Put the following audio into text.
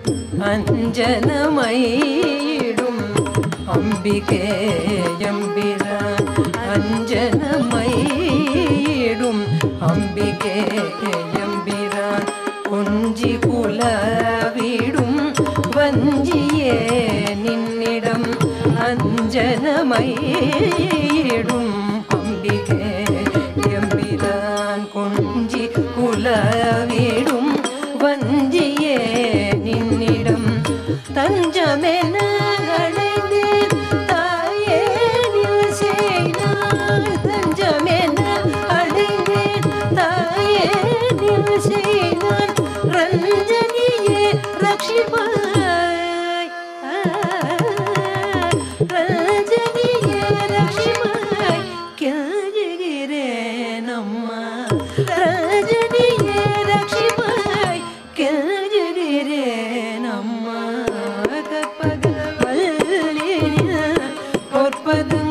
அஞ்சனமையிடும் அம்பிகே எம்பிரான் அஞ்சனமையிடும் அம்பிகே எம்பிரான் கொஞ்சி குலவிடும் வஞ்சியே நின்னிடம் அஞ்சனமையிடும் அம்பிகே எம்பிரான் கொஞ்சி குலவிடும் வஞ்சியே நின்னிடம் தஞ்சமென அடைந்தேன் தாயே நிவசேனாய் தஞ்சமென அடைந்தேன் தாயே நிவசேனான் ரஞ்சனியே ரக்ஷிமாய் ரஞ்சனியே ரக்ஷிமாய் கெஞ்சுகிறேன் அம்மா ரஞ்சனியே ரக்ஷிமாய் கெஞ்சுகிறேன் அம்மா கற்பக வல்லினிய பொற்பதும்